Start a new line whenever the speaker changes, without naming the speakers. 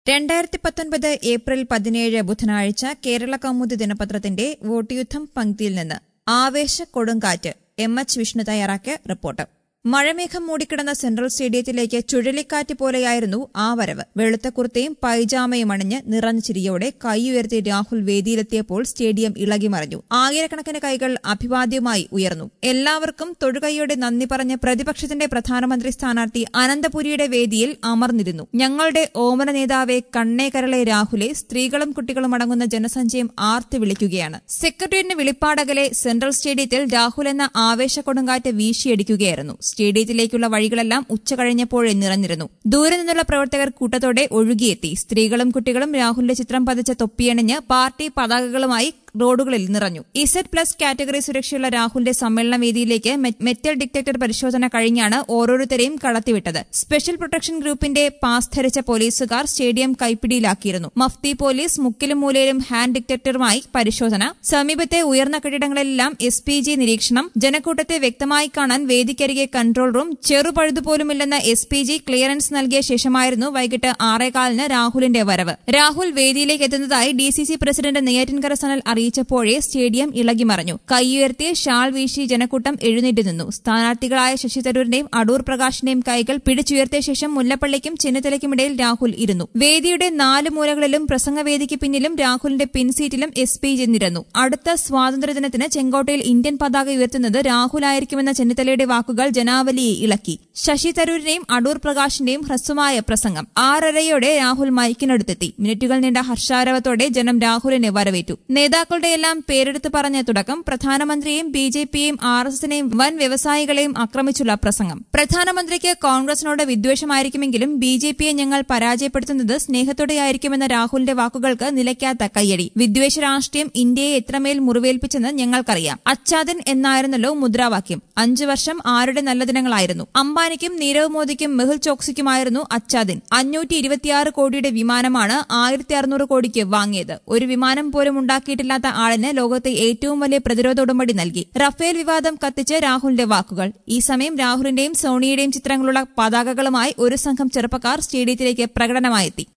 രണ്ടായിരത്തി പത്തൊൻപത് ഏപ്രിൽ പതിനേഴ് ബുധനാഴ്ച കേരള കൗമുദി ദിനപത്രത്തിന്റെ വോട്ട് യുദ്ധം പങ്ക്തിയിൽ നിന്ന് ആവേശ കൊടുങ്കാറ്റ് എം എച്ച് വിഷ്ണു തയ്യാറാക്കിയ റിപ്പോർട്ട് മഴമേഘം മൂടിക്കിടന്ന സെൻട്രൽ സ്റ്റേഡിയത്തിലേക്ക് ചുഴലിക്കാറ്റ് പോലെയായിരുന്നു ആ വരവ് വെളുത്ത കുർത്തയും പൈജാമയും അണിഞ്ഞ് നിറഞ്ഞ ചിരിയോടെ കൈയുയർത്തി രാഹുൽ വേദിയിലെത്തിയപ്പോൾ സ്റ്റേഡിയം ഇളകിമറിഞ്ഞു ആയിരക്കണക്കിന് കൈകൾ അഭിവാദ്യമായി ഉയർന്നു എല്ലാവർക്കും തൊഴുകൈയോടെ നന്ദി പറഞ്ഞ് പ്രതിപക്ഷത്തിന്റെ പ്രധാനമന്ത്രി സ്ഥാനാർത്ഥി അനന്തപുരിയുടെ വേദിയിൽ അമർന്നിരുന്നു ഞങ്ങളുടെ ഓമന നേതാവെ കണ്ണേ കരളെ രാഹുലെ സ്ത്രീകളും കുട്ടികളും അടങ്ങുന്ന ജനസഞ്ചയം ആർത്തി വിളിക്കുകയാണ് സെക്രട്ടേറിയറ്റിന് വിളിപ്പാടകലെ സെൻട്രൽ സ്റ്റേഡിയത്തിൽ രാഹുൽ എന്ന ആവേശ കൊടുങ്കാറ്റ് വീശിയടിക്കുകയായിരുന്നു സ്റ്റേഡിയത്തിലേക്കുള്ള വഴികളെല്ലാം ഉച്ച കഴിഞ്ഞപ്പോഴേ നിറഞ്ഞിരുന്നു ദൂരെ നിന്നുള്ള പ്രവർത്തകർ കൂട്ടത്തോടെ ഒഴുകിയെത്തി സ്ത്രീകളും കുട്ടികളും രാഹുലിന്റെ ചിത്രം പതിച്ച തൊപ്പിയണിഞ്ഞ് പാർട്ടി പതാകകളുമായി റോഡുകളിൽ നിറഞ്ഞു ഇസഡ് പ്ലസ് കാറ്റഗറി സുരക്ഷയുള്ള രാഹുലിന്റെ സമ്മേളന വേദിയിലേക്ക് മെ- മെറ്റൽ ഡിറ്റക്ടർ പരിശോധന കഴിഞ്ഞാണ് ഓരോരുത്തരെയും കടത്തിവിട്ടത് സ്പെഷ്യൽ പ്രൊട്ടക്ഷൻ ഗ്രൂപ്പിന്റെ പാസ് ധരിച്ച പോലീസുകാർ സ്റ്റേഡിയം കൈപ്പിടിയിലാക്കിയിരുന്നു മഫ്തി പോലീസ് മുക്കിലും മൂലയിലും ഹാൻഡ് ഡിറ്റക്ടറുമായി പരിശോധന സമീപത്തെ ഉയർന്ന കെട്ടിടങ്ങളിലെല്ലാം എസ് പി ജി നിരീക്ഷണം ജനക്കൂട്ടത്തെ വ്യക്തമായി കാണാൻ വേദിക്കരികെ കൺട്രോൾ റൂം ചെറുപഴുതുപോലുമില്ലെന്ന എസ് പി ജി ക്ലിയറൻസ് നൽകിയ ശേഷമായിരുന്നു വൈകിട്ട് ആറേകാലിന് രാഹുലിന്റെ വരവ് രാഹുൽ വേദിയിലേക്ക് എത്തുന്നതായി D C C president Neyyattinkara Sanal അറിയിച്ചപ്പോഴേ സ്റ്റേഡിയം ഇളകിമറിഞ്ഞു കൈയുയർത്തി ഷാൾ വീശി ജനക്കൂട്ടം എഴുന്നേറ്റ് നിന്നു സ്ഥാനാർത്ഥികളായ ശശി തരൂരിന്റെയും അടൂർ പ്രകാശിന്റെയും കൈകൾ പിടിച്ചുയർത്തിയ ശേഷം മുല്ലപ്പള്ളിക്കും ചെന്നിത്തലയ്ക്കുമിടയിൽ രാഹുൽ ഇരുന്നു വേദിയുടെ നാല് മൂലകളിലും പ്രസംഗവേദിക്ക് പിന്നിലും രാഹുലിന്റെ പിൻസീറ്റിലും എസ് പി നിരന്നു അടുത്ത സ്വാതന്ത്ര്യദിനത്തിന് ചെങ്കോട്ടയിൽ ഇന്ത്യൻ പതാക ഉയർത്തുന്നത് രാഹുലായിരിക്കുമെന്ന ചെന്നിത്തലയുടെ വാക്കുകൾ ജനാവലിയെ ഇളക്കി ശശി തരൂരിന്റെയും അടൂർ പ്രകാശിന്റെയും ഹ്രസ്വമായ പ്രസംഗം ആറരയോടെ രാഹുൽ മൈക്കിനടുത്തെത്തി മിനിറ്റുകൾ നീണ്ട ഹർഷാരവത്തോടെ ജനം രാഹുലിനെ വരവേറ്റു നേതാക്കളുടെയെല്ലാം പേരെടുത്ത് പറഞ്ഞ തുടക്കം പ്രധാനമന്ത്രിയെയും ബി ജെ പിയെയും ആർ എസ് എസിനെയും വൻ വ്യവസായികളെയും ആക്രമിച്ചുള്ള പ്രസംഗം പ്രധാനമന്ത്രിക്ക് കോൺഗ്രസിനോട് വിദ്വേഷമായിരിക്കുമെങ്കിലും ബി ജെ പിയെ ഞങ്ങൾ പരാജയപ്പെടുത്തുന്നത് സ്നേഹത്തോടെയായിരിക്കുമെന്ന രാഹുലിന്റെ വാക്കുകൾക്ക് നിലയ്ക്കാത്ത കയ്യടി വിദ്വേഷ രാഷ്ട്രീയം ഇന്ത്യയെ എത്രമേൽ മുറിവേൽപ്പിച്ചെന്ന് ഞങ്ങൾക്കറിയാം അച്ചാദൻ എന്നായിരുന്നല്ലോ മുദ്രാവാക്യം അഞ്ചു വർഷം ആരുടെ നല്ല ദിനങ്ങളായിരുന്നു അംബാനിക്കും നീരവ് മോദിക്കും മെഹുൽ ചോക്സിക്കുമായിരുന്നു അച്ചാദിൻ അഞ്ഞൂറ്റി ഇരുപത്തിയാറ് കോടിയുടെ വിമാനമാണ് ആയിരത്തി അറുന്നൂറ് കോടിക്ക് വാങ്ങിയത് ഒരു വിമാനം പോലും ഉണ്ടാക്കിയിട്ടില്ലാത്ത ആളിന് ലോകത്തെ ഏറ്റവും വലിയ പ്രതിരോധ ഉടമ്പടി നൽകി റഫേൽ വിവാദം കത്തിച്ച് രാഹുലിന്റെ വാക്കുകൾ ഈ സമയം രാഹുലിന്റെയും സോണിയുടെയും ചിത്രങ്ങളുള്ള പതാകകളുമായി ഒരു സംഘം ചെറുപ്പക്കാർ സ്റ്റേഡിയത്തിലേക്ക് പ്രകടനമായെത്തി